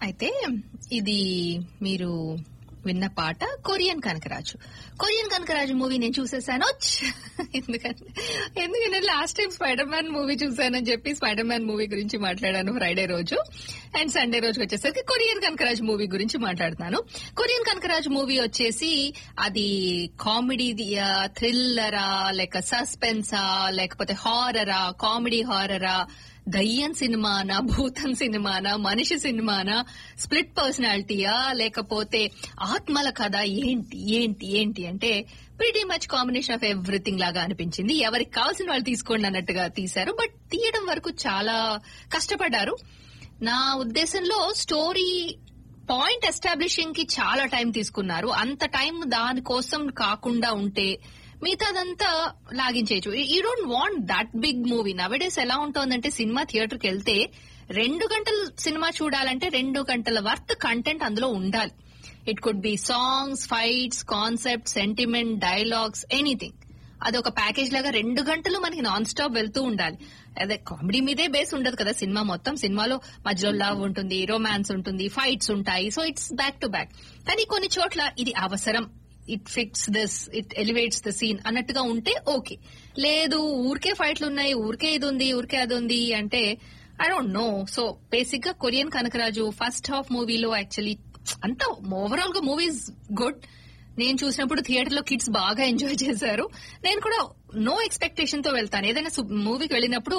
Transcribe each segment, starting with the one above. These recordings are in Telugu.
అయితే ఇది మీరు విన్న పాట Korean Kanakaraju Korean Kanakaraju movie నేను చూసేసాను ఎందుకంటే ఎందుకంటే last time Spider Man movie చూసానని చెప్పి స్పైడర్ మ్యాన్ మూవీ గురించి మాట్లాడాను ఫ్రైడే రోజు అండ్ సండే రోజు వచ్చేసరికి కొరియన్ కనకరాజు మూవీ గురించి మాట్లాడుతున్నాను కొరియన్ కనకరాజు మూవీ వచ్చేసి అది కామెడీ థ్రిల్లరా లేక సస్పెన్సా లేకపోతే హారరా కామెడీ హారరా దయ్యం సినిమానా భూతం సినిమానా మనిషి సినిమానా స్ప్లిట్ పర్సనాలిటీయా లేకపోతే ఆత్మల కథ ఏంటి ఏంటి ఏంటి అంటే pretty much combination of everything లాగా అనిపించింది ఎవరికి కావాల్సిన వాళ్ళు తీసుకోండి అన్నట్టుగా తీశారు బట్ తీయడం వరకు చాలా కష్టపడ్డారు నా ఉద్దేశంలో స్టోరీ పాయింట్ ఎస్టాబ్లిషింగ్ కి చాలా టైం తీసుకున్నారు అంత టైం దానికోసం కాకుండా ఉంటే మిగతాదంతా లాగించేయచ్చు you don't want that big movie nowadays ఎలా ఉంటుందంటే సినిమా థియేటర్ కి వెళ్తే రెండు గంటల సినిమా చూడాలంటే రెండు గంటల వర్త్ కంటెంట్ అందులో ఉండాలి it could be songs fights concept sentiment dialogues anything అది ఒక ప్యాకేజ్ లాగా రెండు గంటలు మనకి నాన్ స్టాప్ వెళ్తూ ఉండాలి అదే కామెడీ మీదే బేస్ ఉండదు కదా సినిమా మొత్తం సినిమాలో మధ్యలో లవ్ ఉంటుంది రొమాన్స్ ఉంటుంది ఫైట్స్ ఉంటాయి so it's back to back కానీ కొన్ని చోట్ల ఇది అవసరం it fix this it elevates the scene అన్నట్టుగా ఉంటే ఓకే లేదు ఊరికే ఫైట్లు ఉన్నాయి ఊరికే ఇది ఉంది ఊరికే అది ఉంది అంటే I don't know so basic గా కొరియన్ కనకరాజు ఫస్ట్ హాఫ్ మూవీలో యాక్చువల్లీ అంతా ఓవరాల్ గా మూవీస్ గుడ్ నేను చూసినప్పుడు థియేటర్ లో కిడ్స్ బాగా ఎంజాయ్ చేశారు నేను కూడా నో ఎక్స్పెక్టేషన్ తో వెళ్తాను ఏదైనా మూవీకి వెళ్ళినప్పుడు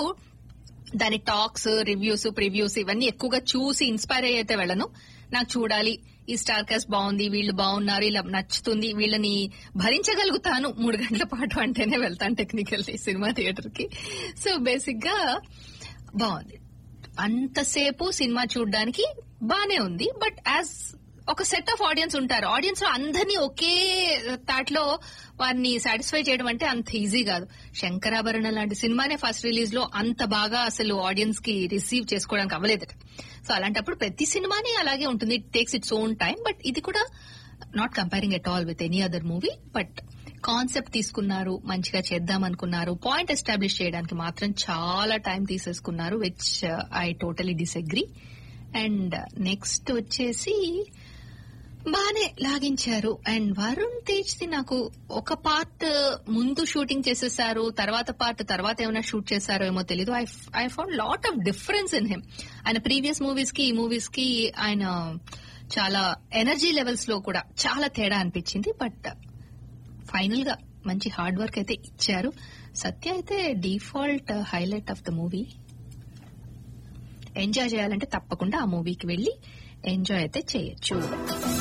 దాని టాక్స్ రివ్యూస్ ప్రివ్యూస్ ఇవన్నీ ఎక్కువగా చూసి ఇన్స్పైర్ అయ్యి అయితే వెళ్ళను నాకు చూడాలి ఈ స్టార్ కాస్ట్ బాగుంది వీళ్ళు బాగున్నారు ఇలా నచ్చుతుంది వీళ్ళని భరించగలుగుతాను మూడు గంటల పాటు అంటేనే వెళ్తాను టెక్నికల్లీ సినిమా థియేటర్ కి సో బేసిక్ గా బాగుంది అంతసేపు సినిమా చూడడానికి బానే ఉంది బట్ యాజ్ ఒక సెట్ ఆఫ్ ఆడియన్స్ ఉంటారు ఆడియన్స్ లో అందరినీ ఒకే తాట్లో వారిని సాటిస్ఫై చేయడం అంటే అంత ఈజీ కాదు శంకరాభరణ లాంటి సినిమానే ఫస్ట్ రిలీజ్ లో అంత బాగా అసలు ఆడియన్స్ కి రిసీవ్ చేసుకోవడానికి అవ్వలేదు సో అలాంటప్పుడు ప్రతి సినిమానే అలాగే ఉంటుంది it takes its own time but ఇది కూడా not comparing at all with any other movie but concept తీసుకున్నారు మంచిగా చేద్దాం అనుకున్నారు పాయింట్ ఎస్టాబ్లిష్ చేయడానికి మాత్రం చాలా టైం తీసేసుకున్నారు which I totally disagree and next వచ్చేసి బానే లాగించారు అండ్ వరుణ్ తేజ్ ది నాకు ఒక పార్ట్ ముందు షూటింగ్ చేసేసారు తర్వాత పార్ట్ తర్వాత ఏమైనా షూట్ చేశారో ఏమో తెలీదు I I found lot of difference in him ఆయన ప్రీవియస్ మూవీస్ కి ఈ మూవీస్ కి ఆయన చాలా ఎనర్జీ లెవెల్స్ లో కూడా చాలా తేడా అనిపించింది బట్ ఫైనల్ గా మంచి హార్డ్ వర్క్ అయితే ఇచ్చారు సత్య అయితే default highlight of the movie enjoy చేయాలంటే తప్పకుండా ఆ మూవీకి వెళ్లి ఎంజాయ్ అయితే చేయొచ్చు